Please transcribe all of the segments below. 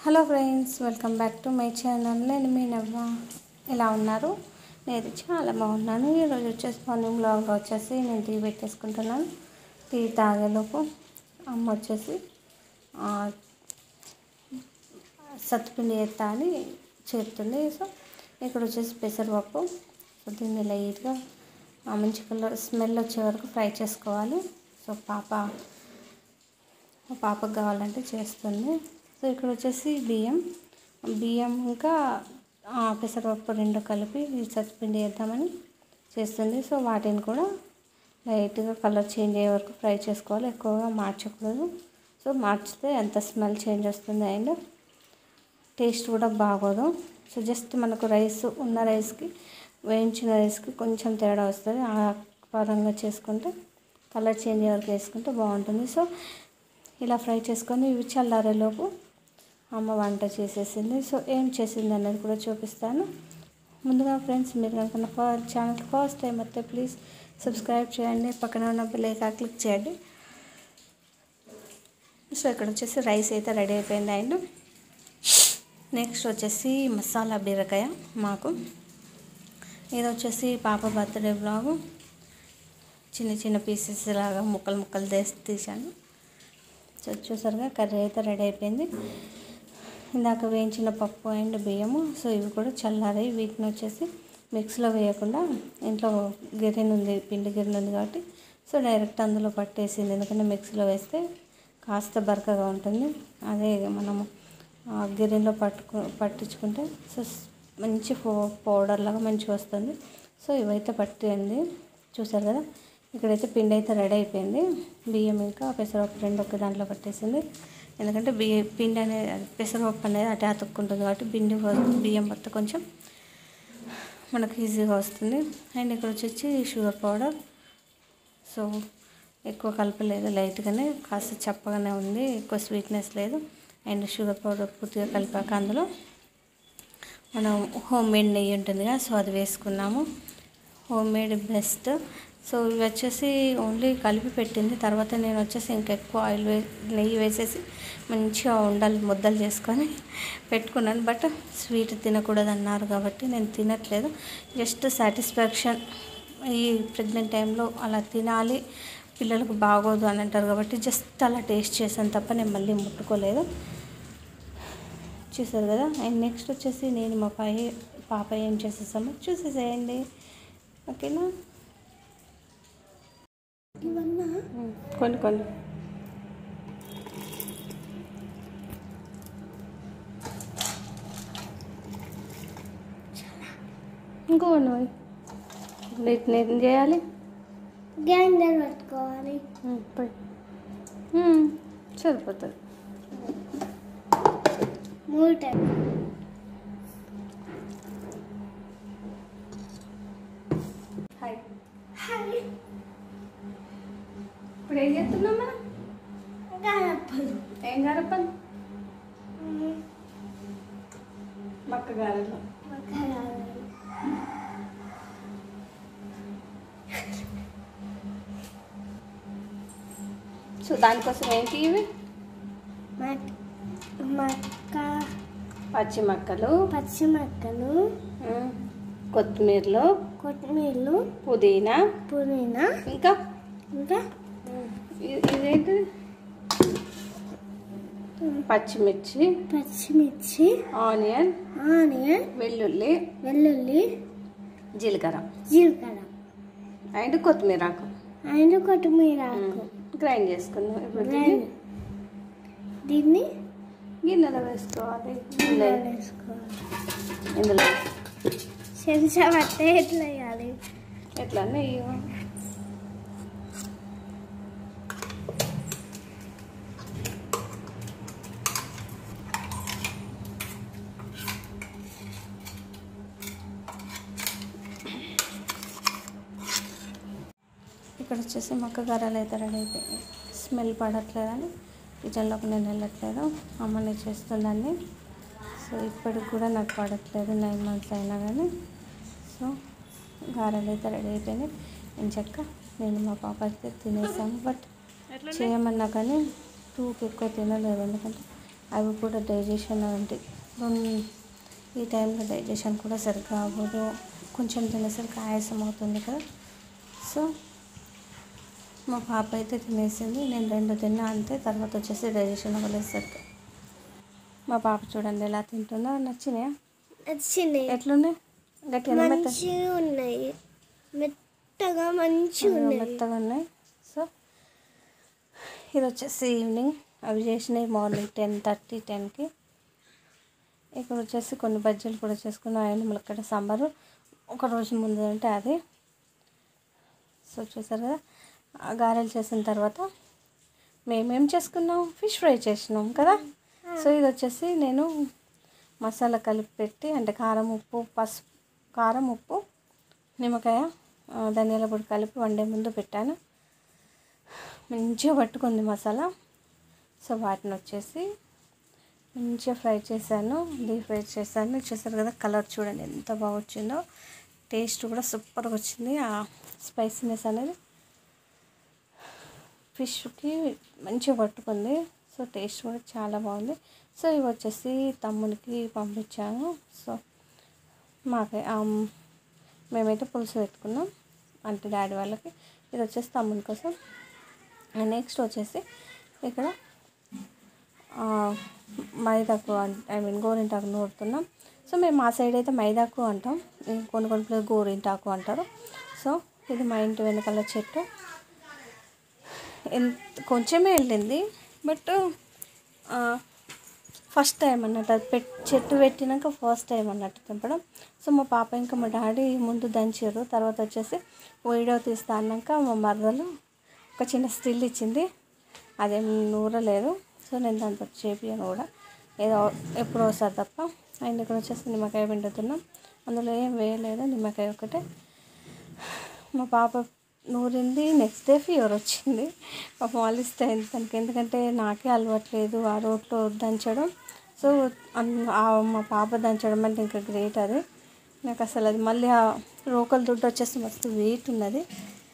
Hello friends welcome back to my channel నేను మీ నవ్వ ఎలా ఉన్నారు నేను చాలా బాగున్నాను ఈరోజు వచ్చేసి మార్నింగ్ బ్లాగ్లో వచ్చేసి నేను టీ పెట్టేసుకుంటున్నాను టీ తాగేలోపు అమ్మ వచ్చేసి ఆ, సత్తుపిండి ఎత్తా అని చేస్తుంది సో ఇక్కడ వచ్చేసి పెసరపప్పు సో దీన్ని లైట్గా ఆ, మంచి కలర్ స్మెల్ వచ్చే వరకు ఫ్రై చేసుకోవాలి సో పాప మా పాపకు కావాలంటే చేస్తుంది సో ఇక్కడ వచ్చేసి బియ్యం బియ్యం ఇంకా ఆ, పెసరపప్పు రెండు కలిపి ఈ సత్తుపిండి వేద్దామని చేస్తుంది సో వాటిని కూడా లైట్గా కలర్ చేంజ్ అయ్యే వరకు ఫ్రై చేసుకోవాలి ఎక్కువగా మార్చకూడదు సో మార్చితే ఎంత స్మెల్ చేంజ్ వస్తుంది అండ్ టేస్ట్ కూడా బాగోదు సో జస్ట్ మనకు రైస్ ఉన్న రైస్కి వేయించిన రైస్కి కొంచెం తేడా వస్తుంది ఆ పరంగా చేసుకుంటే కలర్ చేంజ్ అయ్యే వరకు వేసుకుంటే బాగుంటుంది సో ఇలా ఫ్రై చేసుకొని ఇవి చల్లారేలోపు అమ్మ వంట చేసేసింది సో ఏం చేసింది అనేది కూడా చూపిస్తాను ముందుగా ఫ్రెండ్స్ మీరు కనుక నా ఫస్ట్ ఛానల్ ఫస్ట్ టైం వస్తే ప్లీజ్ సబ్స్క్రైబ్ చేయండి పక్కన ఉన్న బెల్ ఐకాన్ క్లిక్ చేయండి సో ఇక్కడ వచ్చేసి రైస్ అయితే రెడీ అయిపోయింది అండ్ నెక్స్ట్ వచ్చేసి మసాలా బీరకాయ మాకు ఇది వచ్చేసి పాప బర్త్డే బ్లాగు చిన్న చిన్న పీసెస్ లాగా ముక్కలు ముక్కలు తీసి తీసాను సో చూసారుగా కర్రీ అయితే రెడీ అయిపోయింది ఇందాక వేయించిన పప్పు అండ్ బియ్యము సో ఇవి కూడా చల్లారాయి వీటిని వచ్చేసి మిక్స్లో వేయకుండా ఇంట్లో గిన్నె ఉంది పిండి గిన్నె ఉంది కాబట్టి సో డైరెక్ట్ అందులో పట్టేసింది ఎందుకంటే మిక్సీలో వేస్తే కాస్త బరకగా ఉంటుంది అదే మనము ఆ, గిన్నెలో పట్టుకు పట్టించుకుంటే సో స్- మంచి పౌ పౌడర్ లాగా మంచిగా వస్తుంది సో ఇవైతే పట్టింది చూసారు కదా ఇక్కడైతే పిండి అయితే రెడీ అయిపోయింది బియ్యం ఇంకా పెసరపప్పు రెండు ఒక దాంట్లో పట్టేసింది ఎందుకంటే బియ్య పిండి అనేది పెసరపప్పు అనేది అటే అతుక్కుంటుంది కాబట్టి పిండి వ- బియ్యం పడితే కొంచెం మనకు ఈజీగా వస్తుంది అండ్ ఇక్కడ వచ్చేసి షుగర్ పౌడర్ సో ఎక్కువ కలపలేదు లైట్గానే కాస్త చప్పగానే ఉంది ఎక్కువ స్వీట్నెస్ లేదు అండ్ షుగర్ పౌడర్ పూర్తిగా కలిపాక అందులో మనం హోమ్ మేడ్ నెయ్యి ఉంటుంది కదా సో అది వేసుకున్నాము హోమ్ మేడ్ బెస్ట్ సో ఇవి వచ్చేసి ఓన్లీ కలిపి పెట్టింది తర్వాత నేను వచ్చేసి ఇంకా ఎక్కువ ఆయిల్ వే నెయ్యి వేసేసి మంచిగా ఉండాలి ముద్దలు చేసుకొని పెట్టుకున్నాను బట్ స్వీట్ తినకూడదు అన్నారు కాబట్టి నేను తినట్లేదు జస్ట్ సాటిస్ఫాక్షన్ ఈ ప్రెగ్నెంట్ టైంలో అలా తినాలి పిల్లలకు బాగోదు అని అంటారు కాబట్టి జస్ట్ అలా టేస్ట్ చేశాను తప్ప నేను మళ్ళీ ముట్టుకోలేదు చూసారు కదా అండ్ నెక్స్ట్ వచ్చేసి నేను మా పాయ పాప ఏం చేసేసామో చూసేసేయండి ఓకేనా ఇవన్నా కొన్ని కొన్ని ఇంకో నువ్వు వీటిని ఏం చేయాలి గ్రైండర్ పట్టుకోవాలి ఉమ్, పోయి ఉమ్, సరిపోతుంది మూడు టైం హాయ్ హాయ్ ఇప్పుడు ఏం చేస్తున్నామా గారప్పలు ఏం గారప్పని మక్క గారెలు సో దానికోసం ఏంటి ఇవి మక్క పచ్చి మక్కలు పచ్చిమిరపకాయలు ఉమ్, కొత్తిమీరలు కొత్తిమీరలు పుదీనా పుదీనా ఇంకా ఇంకా ఇ- ఇదేంటి పచ్చిమిర్చి పచ్చిమిర్చి ఆనియన్ ఆనియన్ వెల్లుల్లి వెల్లుల్లి జీలకర్ర జీలకర్ర అండ్ కొత్తిమీర ఆకు అండ్ కొత్తిమీర ఆకు గ్రైండ్ చేసుకుందాం ఇప్పుడు దీన్ని గ్రైండ్. దీన్ని గిన్నెలో వేసుకోవాలి ఇందులో ఇందులో- వేసుకోవాలి ఇందులో చెంచా పట్టే ఎట్లా వేయాలి ఎట్లా నెయ్యి ఇక్కడ వచ్చేసి మొక్క గారాలు అయితే రెడీ అయిపోయాయి స్మెల్ పడట్లేదని కిచెన్లోకి నేను వెళ్ళట్లేదు అమ్మని చేస్తుందని సో ఇప్పటికి కూడా నాకు పడట్లేదు నైన్ మంత్స్ అయినా కానీ సో గారెలు అయితే రెడీ అయిపోయినాయి నేను చెక్క నేను మా పాప అయితే తినేసాము బట్ చేయమన్నా కానీ టూకి ఎక్కువ తినలేదు ఎందుకంటే అవి కూడా డైజెషన్ అంటే ఉమ్, ఈ టైంలో డైజెషన్ కూడా సరిగ్గా అవ్వదు కొంచెం తినేసరికి ఆయాసం అవుతుంది కదా సో మా పాప అయితే తినేసింది నేను రెండు తిన్నా అంతే తర్వాత వచ్చేసి డైజెషన్ అవ్వలేదు సరిగ్గా మా పాప చూడండి ఎలా తింటుందో నచ్చినాయా వచ్చినాయి ఎట్లున్నాయి గట్టిగా మెత్త మంచిగా ఉన్నాయి మెత్తగా మంచిగా ఉన్నాయి మెత్తగా ఉన్నాయి సో ఇది వచ్చేసి ఈవినింగ్ అవి చేసినాయి మార్నింగ్ టెన్ థర్టీ టెన్కి ఇక్కడ వచ్చేసి కొన్ని బజ్జీలు కూడా చేసుకున్నాం ఆయన ములక్కడ సాంబారు ఒక రోజు ముందు అంటే అది సో చూసారు కదా ఆ గారెలు చేసిన తర్వాత మేమేం చేసుకున్నాం ఫిష్ ఫ్రై చేసినాం కదా సో ఇది వచ్చేసి నేను మసాలా కలిపి పెట్టి అంటే కారం ఉప్పు పసుపు కారం ఉప్పు నిమ్మకాయ ఆ, ధనియాల పొడి కలిపి వండే ముందు పెట్టాను మంచిగా పట్టుకుంది మసాలా సో వాటిని వచ్చేసి మంచిగా ఫ్రై చేశాను డీప్ ఫ్రై చేశాను చూసారు కదా కలర్ చూడండి ఎంత బాగా వచ్చిందో టేస్ట్ కూడా సూపర్గా వచ్చింది ఆ స్పైసీనెస్ అనేది ఫిష్కి మంచిగా పట్టుకుంది సో టేస్ట్ కూడా చాలా బాగుంది సో ఇవి వచ్చేసి తమ్మునికి పంపించాను సో మాకే ఆమ్, మేమైతే పులుసు పెట్టుకున్నాం అంటే డాడీ వాళ్ళకి ఇది వచ్చేసి తమ్ముని కోసం నెక్స్ట్ వచ్చేసి ఇక్కడ ఆ, మైదాకు ఐ మీన్ గోరింటాకు నూరుతున్నాం సో మేము మా సైడ్ అయితే మైదాకు అంటాం ఇంక కొన్ని కొన్ని ప్లేస్ గోరింటాకు అంటారు సో ఇది మా ఇంటి వెనకాల చెట్టు ఎంత కొంచెమే వెళ్ళింది బట్ ఫస్ట్ టైం అన్నట్టు అది పెట్ చెట్టు పెట్టినాక ఫస్ట్ టైం అన్నట్టు తెంపడం సో మా పాప ఇంకా మా డాడీ ముందు దంచారు తర్వాత వచ్చేసి వీడియో తీస్తా అన్నాక మా మరదలు ఒక చిన్న స్టిల్ ఇచ్చింది అదేం నూరలేదు సో నేను దాంతో చేపియాను కూడా ఏదో ఎప్పుడో ఒకసారి తప్ప అండ్ ఇక్కడ వచ్చేసి నిమ్మకాయ పిండుతున్నాం అందులో ఏం వేయలేదు నిమ్మకాయ ఒకటే మా పాప నూరింది నెక్స్ట్ డే ఫీవర్ వచ్చింది పాపం వాలిస్తే అయింది తనకి ఎందుకంటే నాకే అలవాట్లేదు ఆ రోట్లో దంచడం సో అన్- ఆ మా పాప దంచడం అంటే ఇంకా గ్రేట్ అది నాకు అసలు అది మళ్ళీ ఆ రోకల దుడ్డు వచ్చేసి మస్తు వెయిట్ ఉన్నది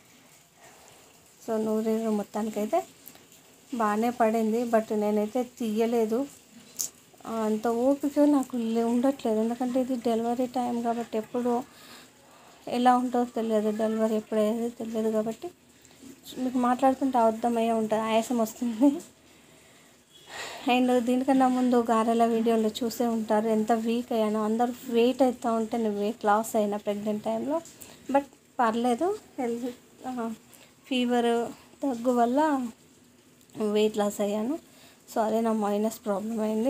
సో నూరేరు మొత్తానికైతే బాగానే పడింది బట్ నేనైతే తీయలేదు ఆ, అంత ఓపిక నాకు లే- ఉండట్లేదు ఎందుకంటే ఇది డెలివరీ టైం కాబట్టి ఎప్పుడు ఎలా ఉంటుందో తెలియదు డెలివరీ ఎప్పుడు అయ్యేది తెలియదు కాబట్టి మీకు మాట్లాడుతుంటే అర్థమయ్యే ఉంటుంది ఆయాసం వస్తుంది అండ్ దీనికన్నా ముందు గారెల వీడియోలో చూసే ఉంటారు ఎంత వీక్ అయ్యానో అందరూ వెయిట్ అవుతూ ఉంటే నేను వెయిట్ లాస్ అయినా ప్రెగ్నెంట్ టైంలో బట్ పర్లేదు హెల్త్ ఫీవర్ దగ్గు వల్ల వెయిట్ లాస్ అయ్యాను సో అదే నా మైనస్ ప్రాబ్లం అయింది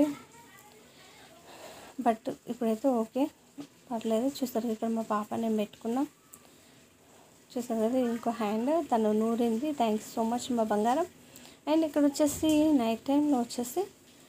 బట్ ఇప్పుడైతే ఓకే పర్లేదు చూస్తారు ఇక్కడ మా పాప నేను పెట్టుకున్నా చూసారు కదా ఇంకో హ్యాండ్ తను నూరింది థ్యాంక్స్ సో మచ్ మా బంగారం అండ్ ఇక్కడ వచ్చేసి నైట్ టైంలో వచ్చేసి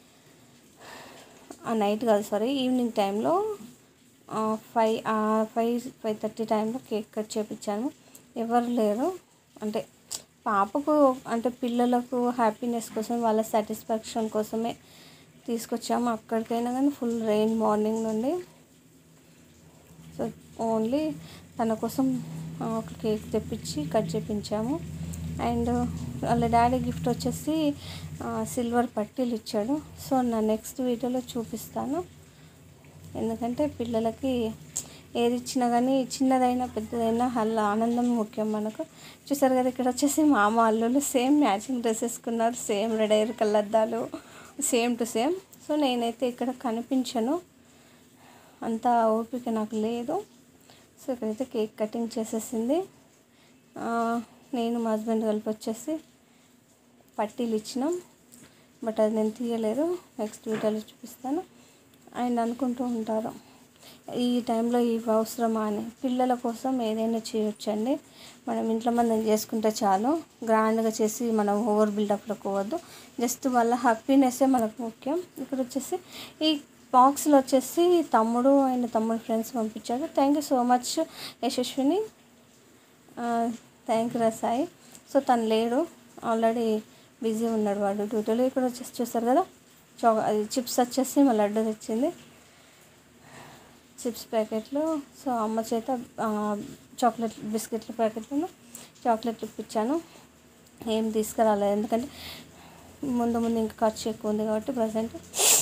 ఆ నైట్ కాదు సారీ ఈవినింగ్ టైంలో ఫైవ్ ఫైవ్ ఫైవ్ థర్టీ టైంలో కేక్ కట్ చేపించాను ఎవరు లేరు అంటే పాపకు అంటే పిల్లలకు హ్యాపీనెస్ కోసం వాళ్ళ సాటిస్ఫాక్షన్ కోసమే తీసుకొచ్చాము అక్కడికైనా కానీ ఫుల్ రెయిన్ మార్నింగ్ నుండి సో ఓన్లీ తన కోసం ఆ, ఒక కేక్ తెప్పించి కట్ చేపించాము అండ్ వాళ్ళ డాడీ గిఫ్ట్ వచ్చేసి సిల్వర్ పట్టీలు ఇచ్చాడు సో నా నెక్స్ట్ వీడియోలో చూపిస్తాను ఎందుకంటే పిల్లలకి ఏది ఇచ్చినా కానీ చిన్నదైనా పెద్దదైనా వాళ్ళ ఆనందం ముఖ్యం మనకు చూసారు కదా ఇక్కడ వచ్చేసి మా అమ్మ అల్లులు సేమ్ మ్యాచింగ్ డ్రెస్ వేసుకున్నారు సేమ్ రెడ్ అయ్యారు కళ్ళద్దాలు సేమ్ టు సేమ్ సో నేనైతే ఇక్కడ కనిపించను అంత ఓపిక నాకు లేదు సో ఇక్కడైతే కేక్ కటింగ్ చేసేసింది ఆ, నేను మా హస్బెండ్ కలిపి వచ్చేసి పట్టీలు ఇచ్చినాం బట్ అది నేను తీయలేదు నెక్స్ట్ వీడియోలో చూపిస్తాను ఆయన అనుకుంటూ ఉంటారు ఈ టైంలో ఇవి అవసరమా అని పిల్లల కోసం ఏదైనా చేయొచ్చండి మనం ఇంట్లో మనం చేసుకుంటే చాలు గ్రాండ్గా చేసి మనం ఓవర్ బిల్డప్లో పోవద్దు జస్ట్ వాళ్ళ హ్యాపీనెస్సే మనకు ముఖ్యం ఇక్కడ వచ్చేసి ఈ బాక్స్లో వచ్చేసి తమ్ముడు అండ్ తమ్ముడు ఫ్రెండ్స్ పంపించారు thank you so much Yashaswini thank you రా సాయి సో తను లేడు ఆల్రెడీ బిజీ ఉన్నాడు వాడు డ్యూటీలో ఇక్కడ వచ్చేసి చూస్తారు కదా చా అది చిప్స్ వచ్చేసి మా లడ్డు తెచ్చింది చిప్స్ ప్యాకెట్లు సో అమ్మ చేత ఆ, చాక్లెట్ బిస్కెట్ల ప్యాకెట్లను చాక్లెట్లు ఇప్పించాను ఏం తీసుకురాలేదు ఎందుకంటే ముందు ముందు ఇంకా ఖర్చు ఎక్కువ ఉంది కాబట్టి ప్రజెంట్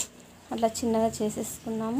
అట్లా చిన్నగా చేసేసుకున్నాము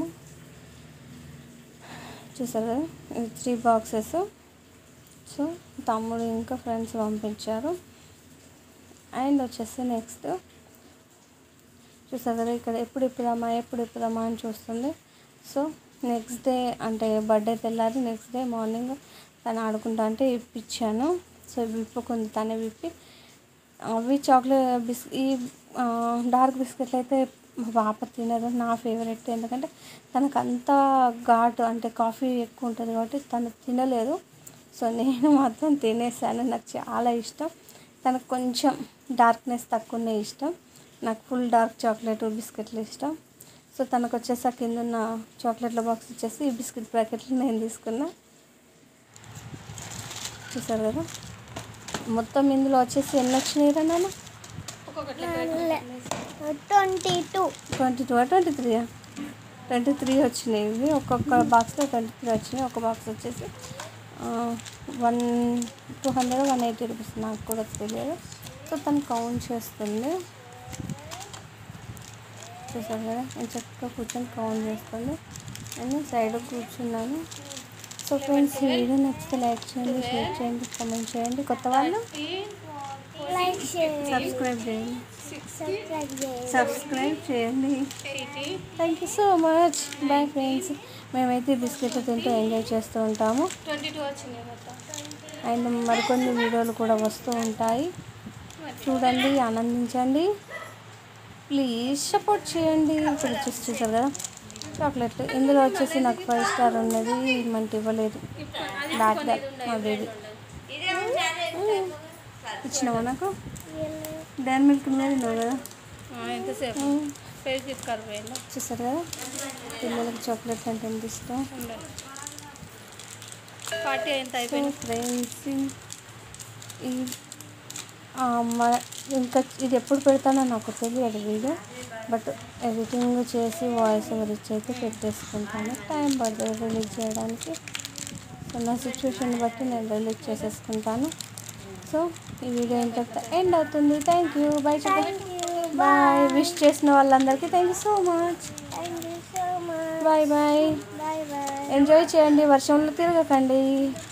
చూసారు కదా ఇది త్రీ బాక్సెస్ సో తమ్ముడు ఇంకా ఫ్రెండ్స్ పంపించారు అండ్ వచ్చేసి నెక్స్ట్ చూసారు కదా ఇక్కడ ఎప్పుడు ఇప్పుదామా ఎప్పుడు ఇప్పుదామా అని చూస్తుంది సో నెక్స్ట్ డే అంటే బర్త్డే తెల్లారి నెక్స్ట్ డే మార్నింగ్ తను ఆడుకుంటా అంటే ఇప్పించాను సో విప్పుకుంది తనే విప్పి అవి చాక్లెట్ బిస్ ఈ ఆ, డార్క్ బిస్కెట్లు అయితే మా పాప తినదు నా ఫేవరెట్ ఎందుకంటే తనకు అంత ఘాటు అంటే కాఫీ ఎక్కువ ఉంటుంది కాబట్టి తను తినలేదు సో నేను మాత్రం తినేసాను నాకు చాలా ఇష్టం తనకు కొంచెం డార్క్నెస్ తక్కువనే ఇష్టం నాకు ఫుల్ డార్క్ చాక్లెట్ బిస్కెట్లు ఇష్టం సో తనకు వచ్చేసి ఆ కింద ఉన్న చాక్లెట్ల బాక్స్ వచ్చేసి ఈ బిస్కెట్ ప్యాకెట్లు నేను తీసుకున్నా చూసారు కదా మొత్తం ఇందులో వచ్చేసి ఎన్ని వచ్చినాయి రా నాన్న twenty two twenty two twenty three twenty three వచ్చినాయి ఇవి ఒక్కొక్క బాక్స్లో ట్వంటీ త్రీ వచ్చినాయి ఒక బాక్స్ వచ్చేసి one two hundred one eighty rupees నాకు కూడా తెలియదు సో తను కౌంట్ చేస్తుంది చూసారు కదా నేను చక్కగా కూర్చొని కౌంట్ చేస్తుంది నేను సైడ్ కూర్చున్నాను సో ఫ్రెండ్స్ ఈ వీడియో నచ్చితే లైక్ చేయండి షేర్ చేయండి కామెంట్ చేయండి కొత్త వాళ్ళు లైక్ చేయండి సబ్స్క్రైబ్ చేయండి సబ్స్క్రైబ్ చేయండి సబ్స్క్రైబ్ చేయండి thank you so much bye friends మేమైతే బిస్కెట్లు తింటూ ఎంజాయ్ చేస్తూ ఉంటాము ట్వంటీ టూ వచ్చినాయి మొత్తం అండ్ మరికొన్ని వీడియోలు కూడా వస్తూ ఉంటాయి చూడండి ఆనందించండి ప్లీజ్ సపోర్ట్ చేయండి ఇప్పుడు వచ్చేసి చూసారు కదా చాక్లెట్ ఇందులో వచ్చేసి నాకు ఫైవ్ స్టార్ ఉన్నది మనకి ఇవ్వలేదు బ్యాక్ బ్యాక్ మా బేబీ ఇచ్చినావా నాకు డాన్ మిల్క్ ఉన్నది నువ్వు కదా ఎంతసేపు పేరు తీసుకొని పోయిందా చూసారు కదా పిల్లలకి చాక్లెట్ అంటే ఎంత ఇష్టం పార్టీ ఎంత సో అయిపోయింది ఫ్రెండ్స్ ఈ ఆ, మన ఇంకా ఇది ఎప్పుడు పెడతానో నాకు తెలియదు వీడియో బట్ ఎడిటింగ్ చేసి వాయిస్ ఓవర్ ఇచ్చి అయితే పెట్టేసుకుంటాను టైం పడుతుంది రిలీజ్ చేయడానికి సో నా సిచ్యువేషన్ బట్టి నేను రిలీజ్ చేసేసుకుంటాను సో ఈ వీడియో ఇంత ఎండ్ అవుతుంది thank you bye bye wish చేసిన వాళ్ళందరికీ thank you so much thank you so much bye bye bye bye enjoy చేయండి వర్షంలో తిరగకండి